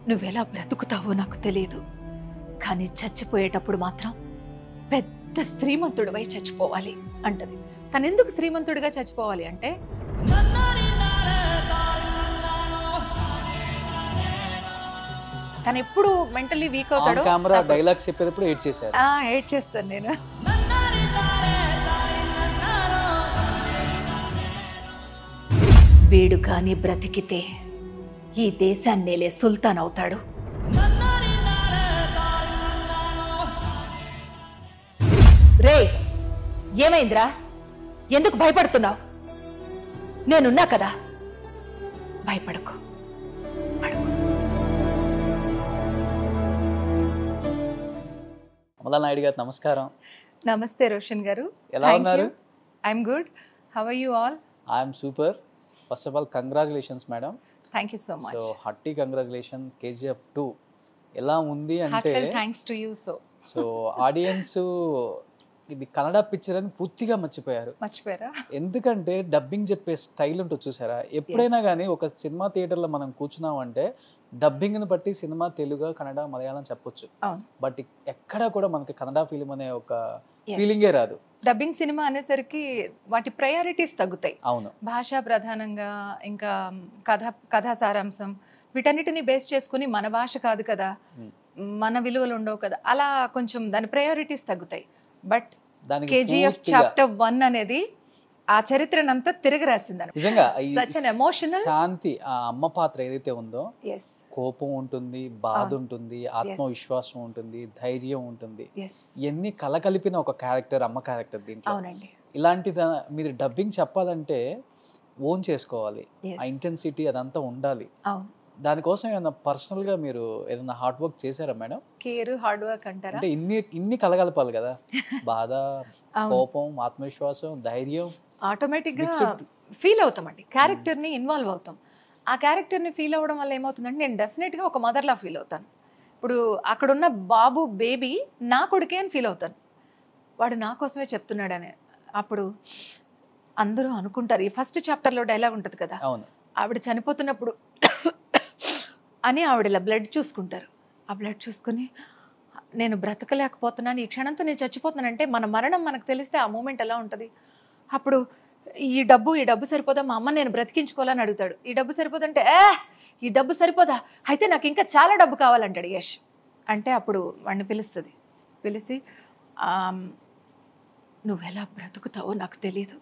నువ్వెలా బ్రతుకుతావో నాకు తెలియదు కానీ చచ్చిపోయేటప్పుడు మాత్రం పెద్ద శ్రీమంతుడివై చచ్చిపోవాలి అంటది తను ఎందుకు శ్రీమంతుడిగా చచ్చిపోవాలి అంటే తను ఎప్పుడు మెంటలీ వీక్ ఆన్ అవుతాడో కెమెరా అప్పుడు- డైలాగ్స్ చెప్పేటప్పుడు ఎయిట్ చేశారు ఆ, ఏడ్ చేస్తాను నేను వీడు కాని బ్రతికితే ఈ దేశాన్నేలే సుల్తాన్ అవుతాడు రే ఏమైందిరా ఎందుకు భయపడుతున్నావు నేనున్నా కదా భయపడకు అడుగు అమలా నాయుడు గారు నమస్కారం నమస్తే రోషన్ గారు ఎలా ఉన్నారు I'm good how are you all I'm super first of all congratulations madam thank you so so much హట్టి కంగ్రాచులేషన్ కేజీఎఫ్ టూ ఎలా ఉంది అంటే heartfelt thanks to you so so audience ఇది కన్నడ పిక్చర్ అని పూర్తిగా మర్చిపోయారు మర్చిపోయారా ఎందుకంటే డబ్బింగ్ చెప్పే స్టైల్ ఉంటుంది చూసారా ఎప్పుడైనా కానీ ఒక సినిమా థియేటర్లో మనం కూర్చున్నామంటే డబ్బింగ్ని బట్టి సినిమా తెలుగు కన్నడ మలయాళం చెప్పొచ్చు అవును. బట్ ఎక్కడ కూడా మనకి కన్నడ ఫిలిం అనే ఒక Yes. ఫీలింగే రాదు డబ్బింగ్ సినిమా అనేసరికి వాటి ప్రయారిటీస్ తగ్గుతాయి అవును భాష ప్రధానంగా ఇంకా కథ కథా సారాంశం వీటన్నిటిని బేస్ చేసుకుని మన భాష కాదు కదా Hmm. మన విలువలు ఉండవు కదా అలా కొంచెం దాని ప్రయారిటీస్ తగ్గుతాయి బట్ దానికి కేజీఎఫ్ పూర్తిగా- చాప్టర్ వన్ అనేది ఆ చరిత్రనంతా తిరగ రాసింది నిజంగా ఈ Such an emotional- శాంతి ఆ అమ్మ పాత్ర ఏదైతే ఉందో ఎస్ కోపం ఉంటుంది బాధ అవును. ఉంటుంది ఆత్మవిశ్వాసం ఉంటుంది ధైర్యం ఉంటుంది ఎస్ ఇవన్నీ కలకలిపిన ఒక క్యారెక్టర్ అమ్మ క్యారెక్టర్ దీంట్లో అవునండి ఇలాంటి దా- మీరు డబ్బింగ్ చెప్పాలంటే ఓన్ చేసుకోవాలి Yes. ఆ ఇంటెన్సిటీ అదంతా ఉండాలి అవును దానికోసం ఏమైనా పర్సనల్ గా మీరు ఏదైనా హార్డ్ వర్క్ చేశారా మేడం కేర్ హార్డ్ వర్క్ అంటారా అంటే ఇన్ని ఇన్ని కలగలపాలి కదా బాధ అవును కోపం ఆత్మవిశ్వాసం ధైర్యం ఆటోమేటిక్ గా Mixed. ఫీల్ అవుతామండి క్యారెక్టర్ ని ఇన్వాల్వ్ అవుతాం ఆ క్యారెక్టర్ ని ఫీల్ అవ్వడం వల్ల ఏమవుతుందంటే నేను డెఫినెట్ గా ఒక మదర్ లా ఫీల్ అవుతాను ఇప్పుడు అక్కడున్న బాబు బేబీ నా కొడుకే అని ఫీల్ అవుతాను వాడు నా కోసమే చెప్తున్నాడని అప్పుడు అందరూ అనుకుంటారు ఈ ఫస్ట్ చాప్టర్లో డైలాగ్ ఉంటుంది కదా అవును ఆవిడ చనిపోతున్నప్పుడు అని ఆవిడ ఇలా బ్లడ్ చూసుకుంటారు ఆ బ్లడ్ చూసుకుని నేను బ్రతకలేకపోతున్నాను ఈ క్షణంతో నేను చచ్చిపోతున్నానంటే మన మరణం మనకు తెలిస్తే ఆ మూమెంట్ ఎలా ఉంటుంది అప్పుడు ఈ డబ్బు ఈ డబ్బు సరిపోదా మా అమ్మ నేను బ్రతికించుకోవాలని అడుగుతాడు ఈ డబ్బు సరిపోదంటే ఏ ఈ డబ్బు సరిపోదా అయితే నాకు ఇంకా చాలా డబ్బు కావాలంటాడు యష్ అంటే అప్పుడు వాడిని పిలుస్తుంది పిలిచి "ఆమ్, నువ్వెలా బ్రతుకుతావో నాకు తెలియదు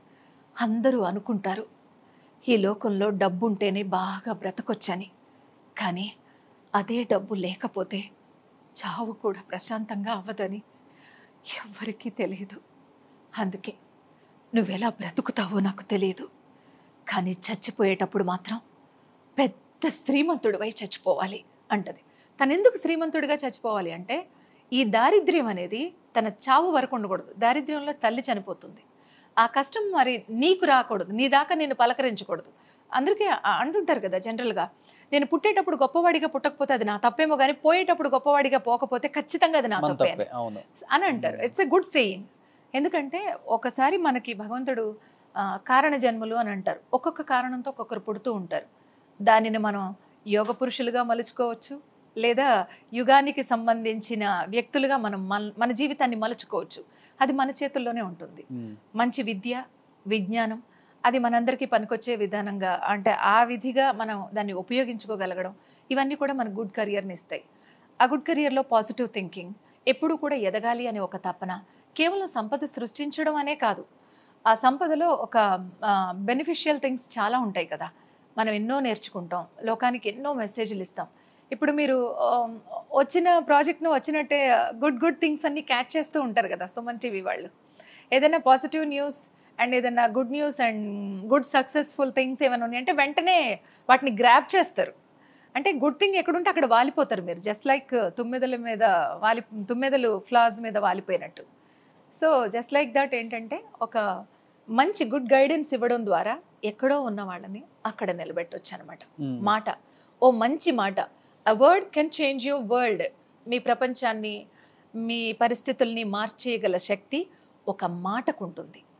అందరూ అనుకుంటారు ఈ లోకంలో డబ్బు ఉంటేనే బాగా బ్రతకొచ్చని కానీ అదే డబ్బు లేకపోతే చావు కూడా ప్రశాంతంగా అవ్వదని ఎవ్వరికీ తెలియదు అందుకే నువ్వెలా బ్రతుకుతావో నాకు తెలియదు కానీ చచ్చిపోయేటప్పుడు మాత్రం పెద్ద శ్రీమంతుడివై చచ్చిపోవాలి అంటది తను ఎందుకు శ్రీమంతుడిగా చచ్చిపోవాలి అంటే ఈ దారిద్ర్యం అనేది తన చావు వరకు ఉండకూడదు దారిద్ర్యంలో తల్లి చనిపోతుంది ఆ కష్టం మరి నీకు రాకూడదు నీ దాకా నేను పలకరించకూడదు అందరికీ ఆ- అంటుంటారు కదా జనరల్గా నేను పుట్టేటప్పుడు గొప్పవాడిగా పుట్టకపోతే అది నా తప్పేమో కానీ పోయేటప్పుడు గొప్పవాడిగా పోకపోతే ఖచ్చితంగా అది నా మన తప్పే అని. తప్పే అవును అని అంటారు ఇట్స్ ఎ గుడ్ సేయింగ్ ఎందుకంటే ఒకసారి మనకి భగవంతుడు ఆ, కారణ జన్మలు అని అంటారు ఒక్కొక్క కారణంతో ఒక్కొక్కరు పుడుతూ ఉంటారు దానిని మనం యోగ పురుషులుగా మలుచుకోవచ్చు లేదా యుగానికి సంబంధించిన వ్యక్తులుగా మనం మన మన జీవితాన్ని మలుచుకోవచ్చు అది మన చేతుల్లోనే ఉంటుంది ఉమ్. మంచి విద్య విజ్ఞానం అది మనందరికీ పనికొచ్చే విధానంగా అంటే ఆ విధిగా మనం దాన్ని ఉపయోగించుకోగలగడం ఇవన్నీ కూడా మన గుడ్ కెరియర్ని ఇస్తాయి ఆ గుడ్ కెరియర్లో పాజిటివ్ థింకింగ్ ఎప్పుడు కూడా ఎదగాలి అనే ఒక తపన కేవలం సంపద సృష్టించడం అనే కాదు ఆ సంపదలో ఒక బెనిఫిషియల్ థింగ్స్ చాలా ఉంటాయి కదా మనం ఎన్నో నేర్చుకుంటాం లోకానికి ఎన్నో మెసేజ్లు ఇస్తాం ఇప్పుడు మీరు ఆ, వచ్చిన ప్రాజెక్ట్ను వచ్చినట్టే గుడ్ గుడ్ థింగ్స్ అన్ని క్యాచ్ చేస్తూ ఉంటారు కదా సుమన్ టీవీ వాళ్ళు ఏదైనా పాజిటివ్ న్యూస్ అండ్ ఏదైనా good news and good successful things ఏమైనా ఉన్నాయంటే వెంటనే వాటిని గ్రాప్ చేస్తారు అంటే గుడ్ థింగ్ ఎక్కడుంటే అక్కడ వాలిపోతారు మీరు జస్ట్ లైక్ తుమ్మెదల మీద వాలి తుమ్మెదలు ఫ్లాస్ మీద వాలిపోయినట్టు సో జస్ట్ లైక్ దట్ ఏంటంటే ఒక మంచి గుడ్ గైడెన్స్ ఇవ్వడం ద్వారా ఎక్కడో ఉన్న వాళ్ళని అక్కడ నిలబెట్టొచ్చు అనమాట ఉమ్. మాట ఓ మంచి మాట a word can change your world మీ ప్రపంచాన్ని మీ పరిస్థితుల్ని మార్చేయగల శక్తి ఒక మాటకు ఉంటుంది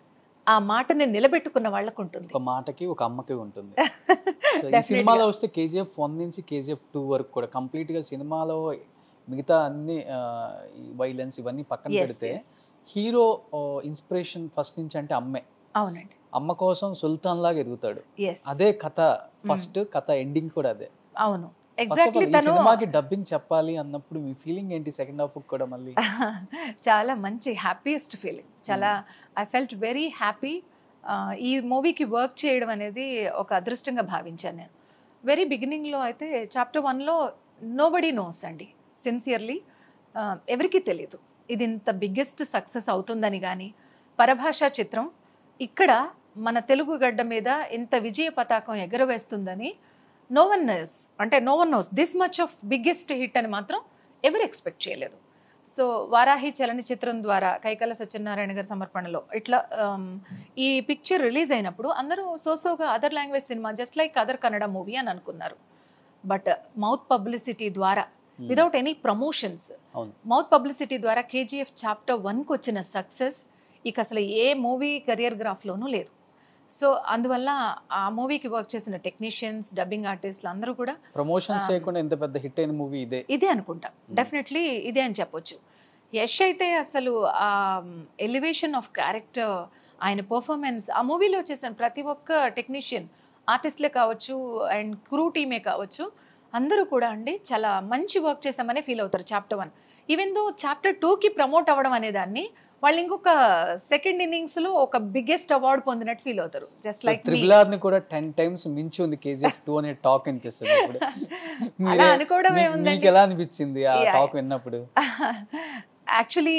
ఆ మాటని నిలబెట్టుకున్న వాళ్ళకు ఉంటుంది ఒక మాటకి ఒక అమ్మకి ఉంటుంది సో ఈ Definitely. సినిమాలో వస్తే కేజీఎఫ్ వన్ నుంచి కేజీఎఫ్ టూ వరకు కూడా కంప్లీట్ గా సినిమాలో మిగతా అన్ని వైలెన్స్ ఇవన్నీ పక్కన Yes, పెడితే yes. హీరో ఇన్స్పిరేషన్ ఫస్ట్ నుంచి అంటే అమ్మే అవునండి అమ్మ కోసం సుల్తాన్ లాగా ఎదుగుతాడు ఎస్ అదే కథ ఫస్ట్ కథ ఎండింగ్ కూడా అదే అవును ఫస్ట్ ఆఫ్ ఎగ్జాక్ట్లీ ఆల్ ఈ తను సినిమాకి డబ్బింగ్ చెప్పాలి అన్నప్పుడు మీ ఫీలింగ్ ఏంటి సెకండ్ హాఫ్ కూడా మళ్ళీ చాలా మంచి హ్యాపీయెస్ట్ ఫీలింగ్ చాలా ఐ ఫెల్ట్ వెరీ హ్యాపీ ఈ మూవీకి వర్క్ చేయడం అనేది ఒక అదృష్టంగా భావించాను నేను వెరీ బిగినింగ్లో అయితే చాప్టర్ వన్లో నో బడీ నోస్ అండి సిన్సియర్లీ ఎవరికీ తెలియదు ఇది ఇంత బిగ్గెస్ట్ సక్సెస్ అవుతుందని కానీ పరభాషా చిత్రం ఇక్కడ మన తెలుగు గడ్డ మీద ఇంత విజయ పతాకం ఎగరవేస్తుందని నో వన్ నోస్ అంటే no one knows this much of biggest hit అని మాత్రం ఎవరు ఎక్స్పెక్ట్ చేయలేదు సో వారాహి చలనచిత్రం ద్వారా కైకల సత్యనారాయణ గారి సమర్పణలో ఇట్లా ఆమ్, ఈ పిక్చర్ రిలీజ్ అయినప్పుడు అందరూ సోసోగా అదర్ లాంగ్వేజ్ సినిమా just like other Kannada movie అని అనుకున్నారు బట్ మౌత్ పబ్లిసిటీ ద్వారా వితౌట్ ఎనీ ప్రమోషన్స్ అవును. మౌత్ పబ్లిసిటీ ద్వారా కేజీఎఫ్ చాప్టర్ వన్కి వచ్చిన సక్సెస్ ఇక అసలు ఏ మూవీ కెరియర్ గ్రాఫ్లోనూ లేదు సో అందువల్ల ఆ మూవీకి వర్క్ చేసిన టెక్నీషియన్స్ డబ్బింగ్ ఆర్టిస్టులు అందరూ కూడా ప్రమోషన్స్ ఆ. చేయకుండా ఇంత పెద్ద హిట్ అయిన మూవీ ఇదే ఇదే అనుకుంటా డెఫినెట్లీ ఇదే అని చెప్పొచ్చు యష్ అయితే అసలు ఆ ఎలివేషన్ ఆఫ్ క్యారెక్టర్ ఆయన పర్ఫార్మెన్స్ ఆ మూవీలో చేసిన ప్రతి ఒక్క టెక్నీషియన్ ఆర్టిస్ట్లే కావచ్చు అండ్ క్రూ టీమే కావచ్చు అందరూ కూడా అండి చాలా మంచి వర్క్ చేసామనే ఫీల్ అవుతారు chapter one even though chapter టూకి ప్రమోట్ అవ్వడం అనే దాన్ని వాళ్ళు ఇంకొక సెకండ్ ఇన్నింగ్స్ లో ఒక బిగ్గెస్ట్ అవార్డ్ పొందినట్టు ఫీల్ అవుతారు జస్ట్ లైక్ త్రిబుల్ ఆర్ ని కూడా టెన్ టైమ్స్ మించి ఉంది కేజీఎఫ్ టూ అనే టాక్ అనిపిస్తుంది ఇప్పుడు అలా మీరే- అనుకోవడం మీ- ఏముందండి మీకు ఎలా అనిపించింది ఆ Yeah. టాక్ విన్నప్పుడు యాక్చువల్లీ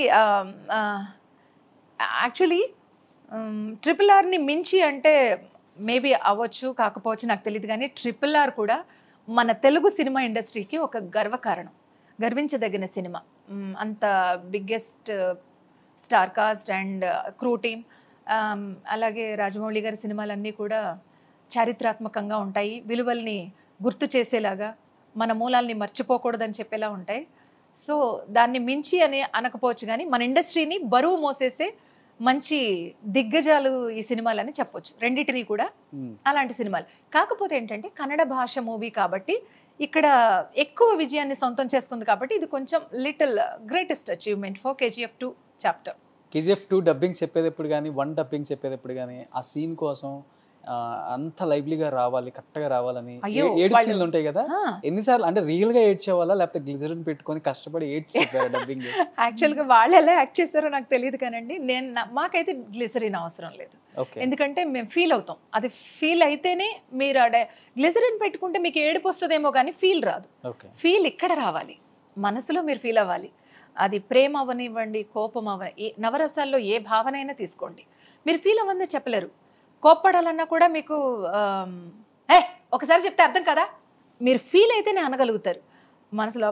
యాక్చువల్లీ ట్రిపుల్ ఆర్ని మించి అంటే మేబీ అవ్వచ్చు కాకపోవచ్చు నాకు తెలియదు కానీ ట్రిపుల్ ఆర్ కూడా మన తెలుగు సినిమా ఇండస్ట్రీకి ఒక గర్వకారణం గర్వించదగిన సినిమా మ్, అంత biggest star cast and crew team అలాగే రాజమౌళి గారి సినిమాలన్నీ కూడా చారిత్రాత్మకంగా ఉంటాయి విలువల్ని గుర్తు చేసేలాగా మన మూలాల్ని మర్చిపోకూడదని చెప్పేలా ఉంటాయి సో దాన్ని మించి అని అనకపోవచ్చు కానీ మన ఇండస్ట్రీని బరువు మోసేసే మంచి దిగ్గజాలు ఈ సినిమాలని చెప్పొచ్చు రెండింటినీ కూడా మ్మ్. అలాంటి సినిమాలు కాకపోతే ఏంటంటే కన్నడ భాష మూవీ కాబట్టి ఇక్కడ ఎక్కువ విజయాన్ని సొంతం చేసుకుంది కాబట్టి ఇది కొంచెం little greatest achievement for KGF two chapter KGF two dubbing చెప్పేటప్పుడు కానీ వన్ డబ్బింగ్ చెప్పేటప్పుడు కానీ ఆ సీన్ కోసం ఆ, అంత లైవ్లీగా రావాలి కరెక్ట్గా రావాలని అయ్యో, ఏ- ఏడు వాళ్ళు- సీన్లు ఉంటాయి కదా ఎన్నిసార్లు అంటే రియల్ గా ఏడ్చేవాళ్ళా లేకపోతే గ్లిజరిన్ పెట్టుకొని కష్టపడి ఏడ్చి చెప్పారు డబ్బింగ్ యాక్చువల్గా వాళ్ళు ఎలా యాక్ట్ చేస్తారో నాకు తెలియదు కానండి నేను నా- మాకైతే గ్లిసరిన్ అవసరం లేదు ఓకే ఎందుకంటే మేము ఫీల్ అవుతాం అది ఫీల్ అయితేనే మీరు ఆడ గ్లిసరిన్ పెట్టుకుంటే మీకు ఏడుపు వస్తుందేమో కానీ ఫీల్ రాదు ఓకే ఫీల్ ఇక్కడ రావాలి మనసులో మీరు ఫీల్ అవ్వాలి అది ప్రేమ అవనివ్వండి కోపం అవని ఏ నవరసాల్లో ఏ భావన అయినా తీసుకోండి మీరు ఫీల్ అవ్వందే చెప్పలేరు కోప్పడాలన్నా కూడా మీకు ఆమ్, ఏ ఒకసారి చెప్తే అర్థం కదా మీరు ఫీల్ అయితేనే అనగలుగుతారు మనసులో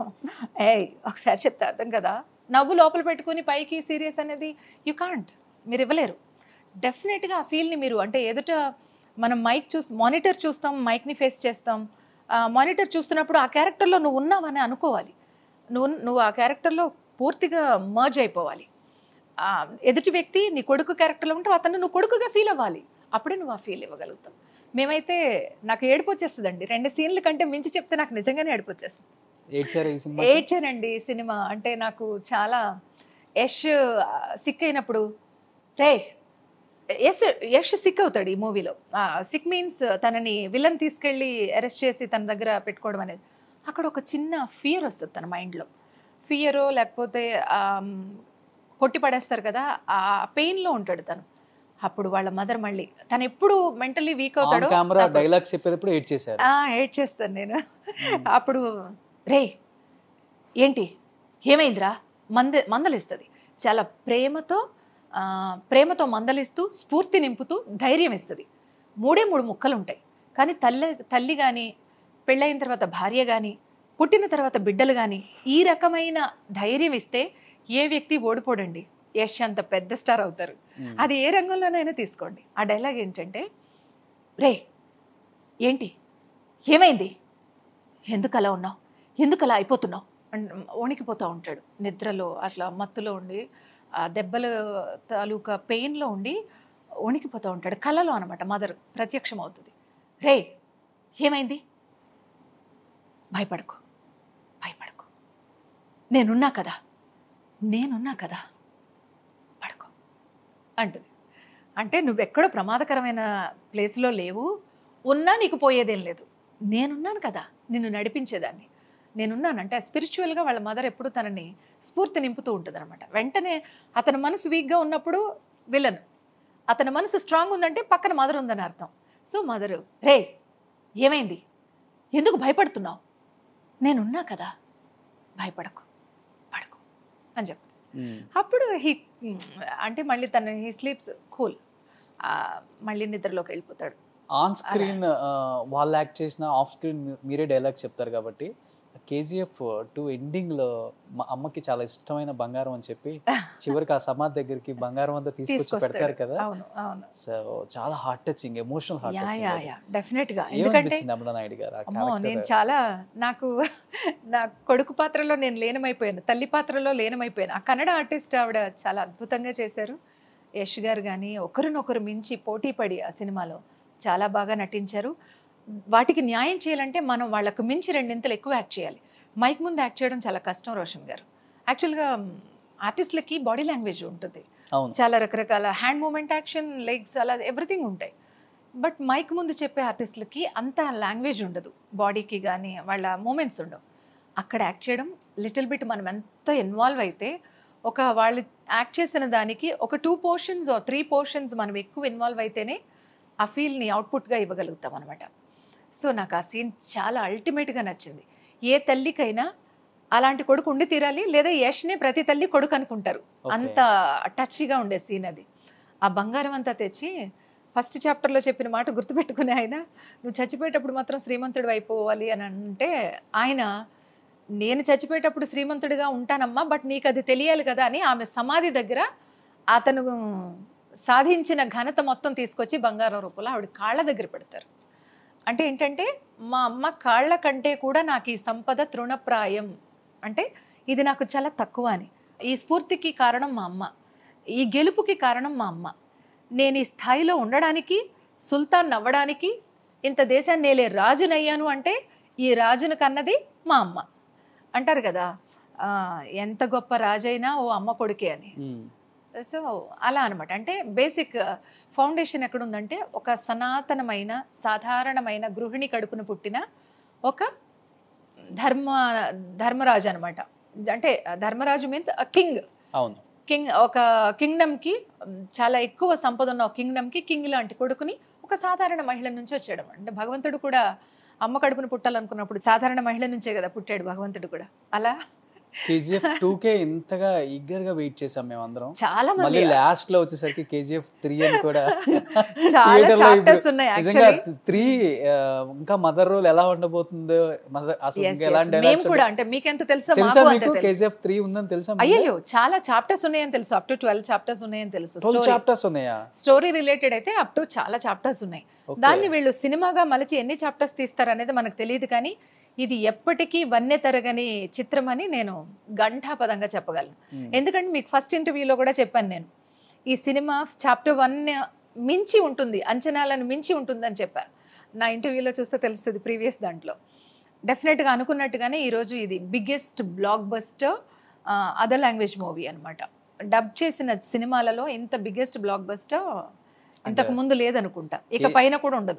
ఏ ఒకసారి చెప్తే అర్థం కదా నవ్వు లోపల పెట్టుకుని పైకి సీరియస్ అనేది యు కాంట్ మీరు ఇవ్వలేరు డెఫినెట్గా ఆ ఫీల్ని మీరు అంటే ఎదుట మనం మైక్ చూస్ మానిటర్ చూస్తాం మైక్ని ఫేస్ చేస్తాం మానిటర్ చూస్తున్నప్పుడు ఆ క్యారెక్టర్లో నువ్వు ఉన్నావని అనుకోవాలి నువ్వు నువ్వు ఆ క్యారెక్టర్లో పూర్తిగా మర్జ్ అయిపోవాలి ఆ, ఎదుటి వ్యక్తి నీ కొడుకు క్యారెక్టర్లో ఉంటే అతను నువ్వు కొడుకుగా ఫీల్ అవ్వాలి అప్పుడే నువ్వు ఆ ఫీల్ ఇవ్వగలుగుతావు మేమైతే నాకు ఏడుపు వచ్చేస్తుందండి రెండు సీన్ల కంటే మించి చెప్తే నాకు నిజంగానే ఏడుపు వచ్చేస్తుంది ఏడ్చారా ఈ సినిమా ఏడ్చానండి ఈ సినిమా అంటే నాకు చాలా యష్ సిక్ అయినప్పుడు రే యశ్ యష్ సిక్ అవుతాడు ఈ మూవీలో సిక్ మీన్స్ తనని విలన్ తీసుకెళ్ళి అరెస్ట్ చేసి తన దగ్గర పెట్టుకోవడం అనేది అక్కడ ఒక చిన్న ఫియర్ వస్తుంది తన మైండ్లో ఫియరో లేకపోతే ఆమ్, కొట్టి పడేస్తారు కదా ఆ పెయిన్లో ఉంటాడు తను అప్పుడు వాళ్ళ మదర్ మళ్ళీ తను ఎప్పుడు మెంటలీ వీక్ అవుతాడో కెమెరా అప్పుడు- డైలాగ్స్ చెప్పేటప్పుడు ఏడ్ చేశారు ఆ, ఏడ్ చేస్తాను నేను అప్పుడు రే ఏంటి ఏమైందిరా మంద మందలిస్తుంది చాలా ప్రేమతో ఆ, ప్రేమతో మందలిస్తూ స్ఫూర్తి నింపుతూ ధైర్యం ఇస్తుంది మూడే మూడు ముక్కలు ఉంటాయి కానీ తల్లి తల్లి కానీ పెళ్ళైన తర్వాత భార్య కానీ పుట్టిన తర్వాత బిడ్డలు కానీ ఈ రకమైన ధైర్యం ఇస్తే ఏ వ్యక్తి ఓడిపోడండి యష్ అంత పెద్ద స్టార్ అవుతారు మ్మ్. అది ఏ రంగంలోనైనా తీసుకోండి ఆ డైలాగ్ ఏంటంటే రే ఏంటి ఏమైంది ఎందుకు అలా ఉన్నావు ఎందుకు అలా అయిపోతున్నావు అండ్ వణికిపోతూ ఉంటాడు నిద్రలో అట్లా మత్తులో ఉండి ఆ దెబ్బల తాలూకా పెయిన్లో ఉండి వణికిపోతూ ఉంటాడు కలలో అనమాట మదర్ ప్రత్యక్షం అవుతుంది రే ఏమైంది భయపడకు భయపడకు నేనున్నా కదా నేనున్నా కదా పడుకో అంటుంది అంటే నువ్వెక్కడో ప్రమాదకరమైన ప్లేస్లో లేవు ఉన్నా నీకు పోయేదేం లేదు నేనున్నాను కదా నిన్ను నడిపించేదాన్ని నేనున్నాను అంటే స్పిరిచువల్గా వాళ్ళ మదర్ ఎప్పుడు తనని స్ఫూర్తి నింపుతూ ఉంటుంది అనమాట వెంటనే అతని మనసు వీక్గా ఉన్నప్పుడు విలన్ అతని మనసు స్ట్రాంగ్ ఉందంటే పక్కన మదర్ ఉందని అర్థం సో మదరు రే ఏమైంది ఎందుకు భయపడుతున్నావు నేనున్నా కదా భయపడకు పడకు అని చెప్పి ఉమ్. అప్పుడు హీ అంటే మళ్ళీ తన హీ స్లీప్స్ కూల్ మళ్ళీ నిద్రలోకి వెళ్ళిపోతాడు ఆన్ స్క్రీన్ వాళ్ళు యాక్ట్ చేసిన ఆఫ్ స్క్రీన్ మీరే డైలాగ్ చెప్తారు కాబట్టి కేజీఎఫ్ టూ ఎండింగ్ లో మా అమ్మకి చాలా ఇష్టమైన బంగారం అని చెప్పి చివరికి ఆ సమాధి దగ్గరికి బంగారం అంతా తీసుకొచ్చి పెడతారు తీసుకొస్తాడు కదా అవును అవును సో చాలా heart touching emotional heart yeah yeah touching yeah definite గా ఎందుకంటే ఏమనిపించింది అమలా నాయుడు గారు ఆ అమ్మో నేను character? చాలా నాకు నా కొడుకు పాత్రలో నేను లీనమైపోయాను తల్లి పాత్రలో లీనమైపోయాను ఆ కన్నడ ఆర్టిస్ట్ ఆవిడ చాలా అద్భుతంగా చేశారు యష్ గారు కానీ ఒకరినొకరు మించి పోటీ పడి ఆ సినిమాలో చాలా బాగా నటించారు వాటికి న్యాయం చేయాలంటే మనం వాళ్ళకు మించి రెండింతలు ఎక్కువ యాక్ట్ చేయాలి మైక్ ముందు యాక్ట్ చేయడం చాలా కష్టం రోషన్ గారు యాక్చువల్గా ఆర్టిస్టులకి బాడీ లాంగ్వేజ్ ఉంటుంది అవును చాలా రకరకాల హ్యాండ్ మూమెంట్ యాక్షన్ లెగ్స్ అలా ఎవ్రీథింగ్ ఉంటాయి బట్ మైక్ ముందు చెప్పే ఆర్టిస్టులకి అంత లాంగ్వేజ్ ఉండదు బాడీకి కానీ వాళ్ళ మూమెంట్స్ ఉండవు అక్కడ యాక్ట్ చేయడం లిటిల్ బిట్ మనం ఎంత ఇన్వాల్వ్ అయితే ఒక వాళ్ళు యాక్ట్ చేసిన దానికి ఒక టూ పోర్షన్స్ త్రీ పోర్షన్స్ మనం ఎక్కువ ఇన్వాల్వ్ అయితేనే ఆ ఫీల్ని అవుట్పుట్గా ఇవ్వగలుగుతాం అనమాట సో నాకు ఆ సీన్ చాలా అల్టిమేట్గా నచ్చింది ఏ తల్లికైనా అలాంటి కొడుకు ఉండి తీరాలి లేదా యష్నే ప్రతి తల్లి కొడుకు అనుకుంటారు Okay. అంత టచ్గా ఉండే సీన్ అది ఆ బంగారం అంతా తెచ్చి ఫస్ట్ చాప్టర్లో చెప్పిన మాట గుర్తుపెట్టుకునే ఆయన నువ్వు చచ్చిపోయేటప్పుడు మాత్రం శ్రీమంతుడు అయిపోవాలి అని అంటే ఆయన నేను చచ్చిపోయేటప్పుడు శ్రీమంతుడిగా ఉంటానమ్మా బట్ నీకు అది తెలియాలి కదా అని ఆమె సమాధి దగ్గర అతను సాధించిన ఘనత మొత్తం తీసుకొచ్చి బంగారం రూపంలో ఆవిడ కాళ్ళ దగ్గర పెడతారు అంటే ఏంటంటే మా అమ్మ కాళ్ళ కంటే కూడా నాకు ఈ సంపద తృణప్రాయం అంటే ఇది నాకు చాలా తక్కువ అని ఈ స్ఫూర్తికి కారణం మా అమ్మ ఈ గెలుపుకి కారణం మా అమ్మ నేను ఈ స్థాయిలో ఉండడానికి సుల్తాన్ అవ్వడానికి ఇంత దేశాన్ని నేలే రాజునయ్యాను అంటే ఈ రాజును కన్నది మా అమ్మ అంటారు కదా ఆ, ఎంత గొప్ప రాజైనా ఓ అమ్మ కొడుకే అని ఉమ్. సో అలా అనమాట అంటే బేసిక్ ఫౌండేషన్ ఎక్కడుందంటే ఒక సనాతనమైన సాధారణమైన గృహిణి కడుపున పుట్టిన ఒక ధర్మ ధర్మరాజు అనమాట అంటే ధర్మరాజు మీన్స్ కింగ్ అవును కింగ్ ఒక కింగ్డమ్కి చాలా ఎక్కువ సంపద ఉన్న ఒక కింగ్డమ్కి కింగ్ లాంటి కొడుకుని ఒక సాధారణ మహిళ నుంచి వచ్చాడు అంటే భగవంతుడు కూడా అమ్మ కడుపున పుట్టాలనుకున్నప్పుడు సాధారణ మహిళ నుంచే కదా పుట్టాడు భగవంతుడు కూడా అలా కేజీఎఫ్ టూ కే ఇంతగా ఈగర్ గా వెయిట్ చేసాం మేము అందరం చాలా మళ్ళీ మంది లాస్ట్ లో వచ్చేసరికి కేజీఎఫ్ త్రీ అని కూడా చాలా theatre లో చాప్టర్స్ ఇప్పుడు ఉన్నాయి నిజంగా యాక్చువల్లీ త్రీ ఇంకా మదర్ రోల్ ఎలా ఉండబోతుందో మదర్ అసలు Yes, ఇంకా yes. ఎలాంటి మేము dialogues కూడా ఉంటాయి? అంటే మీకెంత తెలుసా తెలుసా మాకు అంతే మీకు తెలుసు కేజీఎఫ్ త్రీ ఉందని తెలుసా ముందే? అయ్యో చాలా చాప్టర్స్ ఉన్నాయని తెలుసు అప్ టు ట్వెల్వ్ చాప్టర్స్ ఉన్నాయని తెలుసు 12 చాప్టర్స్ ఉన్నాయా స్టోరీ రిలేటెడ్ అయితే అప్ టు చాలా చాప్టర్స్ ఉన్నాయి Okay. దాన్ని వీళ్ళు సినిమాగా మలిచి ఎన్ని చాప్టర్స్ తీస్తారు అనేది మనకు తెలియదు కానీ ఇది ఎప్పటికీ వన్నె తరగని చిత్రం అని నేను గంటాపదంగా చెప్పగలను Hmm. ఎందుకంటే మీకు ఫస్ట్ ఇంటర్వ్యూలో కూడా చెప్పాను నేను ఈ సినిమా చాప్టర్ వన్ మించి ఉంటుంది అంచనాలను మించి ఉంటుందని చెప్పాను నా ఇంటర్వ్యూలో చూస్తే తెలుస్తుంది ప్రీవియస్ దాంట్లో డెఫినెట్గా అనుకున్నట్టుగానే ఈరోజు ఇది biggest blockbuster other language movie అన్నమాట డబ్ చేసిన సినిమాలలో ఇంత బిగ్గెస్ట్ బ్లాక్ బస్టర్ ఇంతకు ముందు లేదనుకుంటా ఇక ఏ- పైన కూడా ఉండదు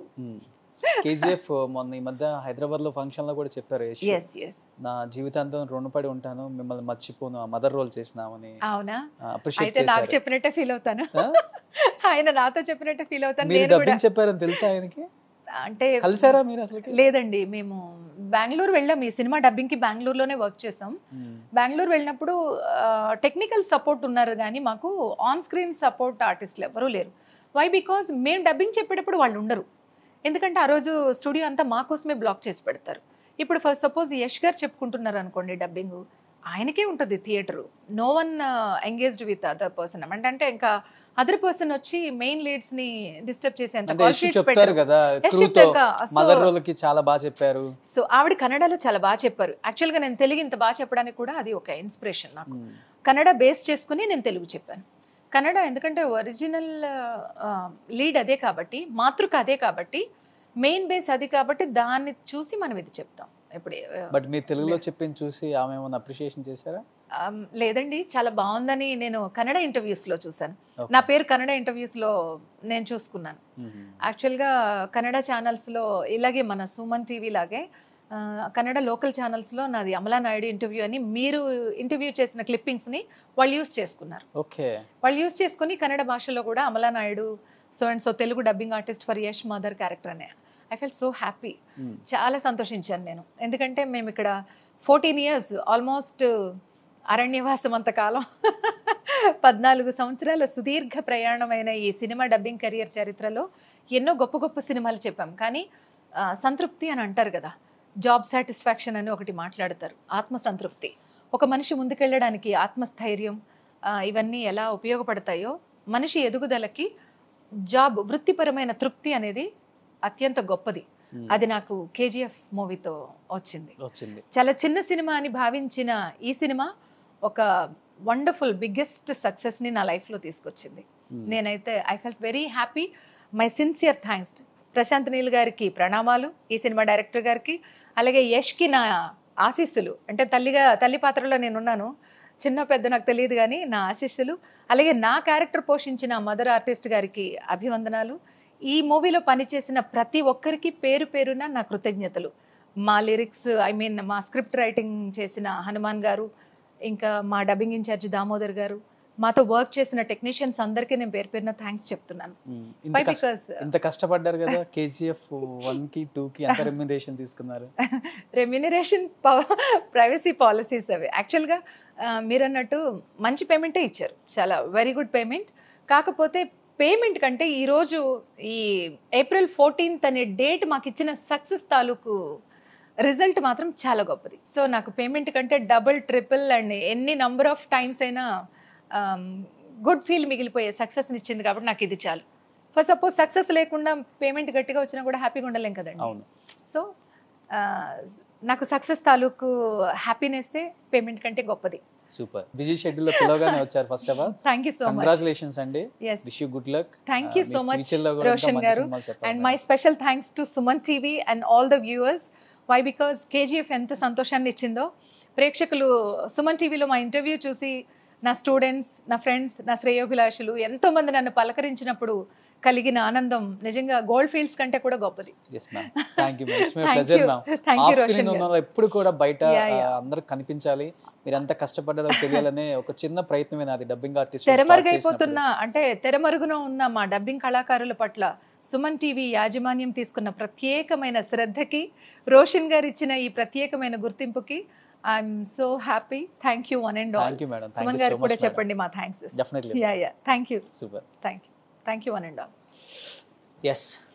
కేజీఎఫ్ మొన్న ఈ మధ్య హైదరాబాద్ లో ఫంక్షన్ లో కూడా చెప్పారు యశ్. ఎస్ ఎస్ నా జీవితాంతం రుణపడి ఉంటాను మిమ్మల్ని మర్చిపోను మదర్ రోల్ చేసినామని అవునా అప్రిషియేట్ అయితే నాకు చేశారు చెప్పినట్టే ఫీల్ అవుతాను ఆ? ఆయన నాతో చెప్పినట్టే ఫీల్ అవుతాను మీరు నేను కూడా డబ్బింగ్ చెప్పారని తెలుసా ఆయనకి అంటే కలిసారా మీరు అసలు లేదండి మేము బెంగళూరు వెళ్ళాం ఈ సినిమా డబ్బింగ్కి బెంగళూరులోనే వర్క్ చేసాం బెంగళూరు వెళ్ళినప్పుడు టెక్నికల్ సపోర్ట్ ఉన్నారు కానీ మాకు ఆన్ స్క్రీన్ సపోర్ట్ ఆర్టిస్టులు ఎవరూ లేరు వై బికాజ్ మేము డబ్బింగ్ చెప్పేటప్పుడు వాళ్ళు ఉండరు ఎందుకంటే ఆ రోజు స్టూడియో అంతా మా కోసమే బ్లాక్ చేసి పెడతారు ఇప్పుడు ఫస్ట్ సపోజ్ యష్ గారు చెప్పుకుంటున్నారు అనుకోండి డబ్బింగ్ ఆయనకే ఉంటుంది theatre no one engaged with other person అంటే అంటే ఇంకా అదర్ పర్సన్ వచ్చి మెయిన్ లీడ్స్ ని డిస్టర్బ్ చేసేంత అంటే call యశ్ sheets చెప్తారు పెట్టరు. కదా యశ్ క్రూతో చెప్తారు కదా, so- మదర్ రోల్ కి చాలా బాగా చెప్పారు సో ఆవిడ కన్నడలో చాలా బాగా చెప్పారు యాక్చువల్గా నేను తెలుగు ఇంత బాగా చెప్పడానికి కూడా అది ఒక ఇన్స్పిరేషన్ నాకు ఉమ్. కన్నడ బేస్ చేసుకుని నేను తెలుగు చెప్పాను కన్నడ ఎందుకంటే ఒరిజినల్ లీడ్ అదే కాబట్టి మాతృక అదే కాబట్టి మెయిన్ బేస్ అది కాబట్టి దాన్ని చూసి మనం ఇది చెప్తాం ఇప్పుడు ఆ, బట్ మీరు తెలుగులో చెప్పింది చూసి ఆమె ఏమైనా అప్రిషియేషన్ చేశారా ఆమ్, లేదండి చాలా బాగుందని నేను కన్నడ ఇంటర్వ్యూస్లో చూశాను Okay. నా పేరు కన్నడ ఇంటర్వ్యూస్లో నేను చూసుకున్నాను మ్మ్. యాక్చువల్గా కన్నడ ఛానల్స్లో ఇలాగే మన సుమన్ టీవీ లాగే ఆ, కన్నడ లోకల్ ఛానల్స్లో నాది అమలా నాయుడు ఇంటర్వ్యూ అని మీరు ఇంటర్వ్యూ చేసిన క్లిప్పింగ్స్ని వాళ్ళు యూస్ చేసుకున్నారు ఓకే వాళ్ళు యూస్ చేసుకుని కన్నడ భాషలో కూడా Amala Naidu so and so Telugu dubbing artist for Yash mother character అనే ఐ ఫెల్ సో హ్యాపీ మ్మ్. చాలా సంతోషించాను నేను ఎందుకంటే మేము ఇక్కడ ఫోర్టీన్ ఇయర్స్ ఆల్మోస్ట్ అరణ్యవాసం అంతకాలం పద్నాలుగు సంవత్సరాల సుదీర్ఘ ప్రయాణమైన ఈ సినిమా డబ్బింగ్ కెరియర్ చరిత్రలో ఎన్నో గొప్ప గొప్ప సినిమాలు చెప్పాం కానీ ఆ, సంతృప్తి అని అంటారు కదా జాబ్ సాటిస్ఫాక్షన్ అని ఒకటి మాట్లాడతారు ఆత్మ సంతృప్తి ఒక మనిషి ముందుకెళ్ళడానికి ఆత్మస్థైర్యం ఆ, ఇవన్నీ ఎలా ఉపయోగపడతాయో మనిషి ఎదుగుదలకి జాబ్ వృత్తిపరమైన తృప్తి అనేది అత్యంత గొప్పది మ్మ్. అది నాకు కేజీఎఫ్ మూవీతో వచ్చింది వచ్చింది చాలా చిన్న సినిమా అని భావించిన ఈ సినిమా ఒక వండర్ఫుల్ బిగ్గెస్ట్ సక్సెస్ని నా లైఫ్లో తీసుకొచ్చింది మ్మ్. నేనైతే I felt very happy my sincere thanks Prashanth Neel గారికి ప్రణామాలు ఈ సినిమా డైరెక్టర్ గారికి అలాగే యష్కి నా ఆశీస్సులు అంటే తల్లిగా తల్లి పాత్రలో నేనున్నాను చిన్న పెద్ద నాకు తెలియదు కానీ నా ఆశీస్సులు అలాగే నా క్యారెక్టర్ పోషించిన మదర్ ఆర్టిస్ట్ గారికి అభివందనాలు ఈ మూవీలో పనిచేసిన ప్రతి ఒక్కరికి పేరు పేరున నా కృతజ్ఞతలు మా లిరిక్స్ ఐ మీన్ మా స్క్రిప్ట్ రైటింగ్ చేసిన హనుమాన్ గారు ఇంకా మా డబ్బింగ్ ఇన్ఛార్జ్ దామోదర్ గారు మాతో వర్క్ చేసిన టెక్నీషియన్స్ అందరికీ నేను పేరు పేరున థ్యాంక్స్ చెప్తున్నాను మ్మ్. ఇంత వై కష్ట- బికాస్ ఇంత కష్టపడ్డారు కదా కేజీఎఫ్ వన్ కి టూ కి ఎంత రెమ్యునరేషన్ తీసుకున్నారు రెమ్యునరేషన్ ప్రైవసీ పాలసీస్ అవి యాక్చువల్గా మీరు అన్నట్టు మంచి పేమెంటే ఇచ్చారు చాలా వెరీ గుడ్ పేమెంట్ కాకపోతే పేమెంట్ కంటే ఈరోజు ఈ ఏప్రిల్ ఫోర్టీన్త్ అనే డేట్ మాకు ఇచ్చిన సక్సెస్ తాలూకు రిజల్ట్ మాత్రం చాలా గొప్పది సో నాకు పేమెంట్ కంటే డబుల్ ట్రిపుల్ అండ్ ఎన్ని నంబర్ ఆఫ్ టైమ్స్ అయినా గుడ్ ఫీల్ మిగిలిపోయే సక్సెస్ని ఇచ్చింది కాబట్టి నాకు ఇది చాలు ఫర్ సపోజ్ సక్సెస్ లేకుండా పేమెంట్ గట్టిగా వచ్చినా కూడా హ్యాపీగా ఉండలేం కదండి అవును సో ఆ, నాకు సక్సెస్ తాలూకు హ్యాపీనెస్సే పేమెంట్ కంటే గొప్పది సూపర్ బిజీ షెడ్యూల్ లో పిలవగానే వచ్చారు first of all thank you so much congratulations అండి yes wish you good luck thank you so much Roshan గారు and my special thanks to Suman TV and all the viewers why because KGF ఎంత సంతోషాన్ని ఇచ్చిందో ప్రేక్షకులు సుమన్ టీవీలో మా ఇంటర్వ్యూ చూసి నా స్టూడెంట్స్ నా ఫ్రెండ్స్ నా శ్రేయోభిలాషులు ఎంతో మంది నన్ను పలకరించినప్పుడు కలిగిన ఆనందం నిజంగా గోల్డ్ ఫీల్డ్స్ కంటే కూడా గొప్పది yes ma'am thank you ma'am thank pleasure you ma'am thank you Roshan afternoon గారు ఉన్న ఎప్పుడు కూడా బయట Yeah, yeah. అందరూ కనిపించాలి మీరు ఎంత కష్టపడ్డారో తెలియాలనే ఒక చిన్న ప్రయత్నమే నాది డబ్బింగ్ ఆర్టిస్ట్ తెరమరుగైపోతున్న అంటే తెరమరుగున ఉన్న మా డబ్బింగ్ కళాకారుల పట్ల సుమన్ టీవీ యాజమాన్యం తీసుకున్న ప్రత్యేకమైన శ్రద్ధకి రోషన్ గారు ఇచ్చిన ఈ ప్రత్యేకమైన గుర్తింపుకి I'm so happy thank you one and all thank you madam Suman thank you గారికి సో కూడా మచ్ చెప్పండి మా thanks definitely yeah yeah thank you super thank you thank you one and all yes